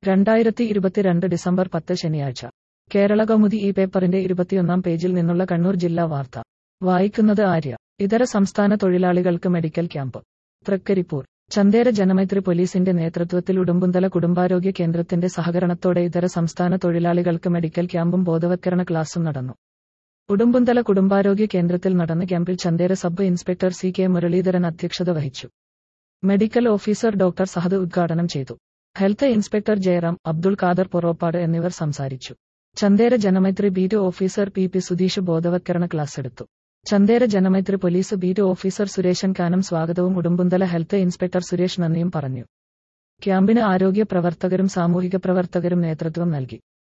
രണ്ടായിരത്തി ഇരുപത്തിരണ്ട് ഡിസംബർ പത്ത് ശനിയാഴ്ച കേരള കൗമുദി ഈ പേപ്പറിന്റെ ഇരുപത്തിയൊന്നാം പേജിൽ നിന്നുള്ള കണ്ണൂർ ജില്ലാ വാർത്ത വായിക്കുന്നത് ആര്യ ഇതര സംസ്ഥാന തൊഴിലാളികൾക്ക് മെഡിക്കൽ ക്യാമ്പ് തൃക്കരിപ്പൂർ ചന്തേര ജനമൈത്രി പോലീസിന്റെ നേതൃത്വത്തിൽ ഉടുമ്പുന്തല കുടുംബാരോഗ്യ കേന്ദ്രത്തിന്റെ സഹകരണത്തോടെ ഇതര സംസ്ഥാന തൊഴിലാളികൾക്ക് മെഡിക്കൽ ക്യാമ്പും ബോധവത്കരണ ക്ലാസും നടന്നു ഉടുമ്പുന്തല കുടുംബാരോഗ്യ കേന്ദ്രത്തിൽ നടന്ന ക്യാമ്പിൽ Chandera sub inspector C K Muraleedharan അധ്യക്ഷത വഹിച്ചു മെഡിക്കൽ ഓഫീസർ ഡോക്ടർ സഹദ് ഉദ്ഘാടനം ചെയ്തു ഹെൽത്ത് ഇൻസ്പെക്ടർ ജയറാം അബ്ദുൾ ഖാദർ പൊറോപ്പാട് എന്നിവർ സംസാരിച്ചു Chandera Janamaithri beat officer P P Sudheesh ബോധവത്കരണ ക്ലാസ് എടുത്തു Chandera Janamaithri police beat officer Sureshan Kanam സ്വാഗതവും ഉടുമ്പുന്തല ഹെൽത്ത് ഇൻസ്പെക്ടർ സുരേഷ് നന്ദിയും പറഞ്ഞു ക്യാമ്പിന് ആരോഗ്യ പ്രവർത്തകരും സാമൂഹിക പ്രവർത്തകരും നേതൃത്വം നൽകി